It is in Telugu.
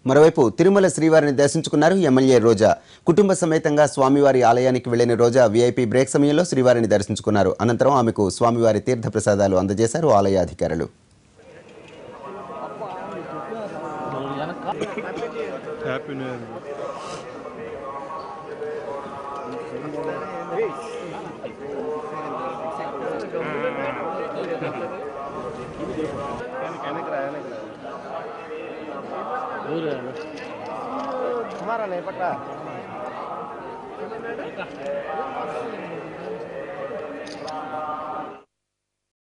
మరోవైపు తిరుమల శ్రీవారిని దర్శించుకున్నారు ఎమ్మెల్యే రోజా కుటుంబ సమేతంగా స్వామివారి ఆలయానికి వెళ్లిన రోజా వీఐపీ బ్రేక్ సమయంలో శ్రీవారిని దర్శించుకున్నారు అనంతరం ఆమెకు స్వామివారి తీర్థ ప్రసాదాలు అందజేశారు ఆలయ అధికారులు హ్యాపీ న్యూ ఇయర్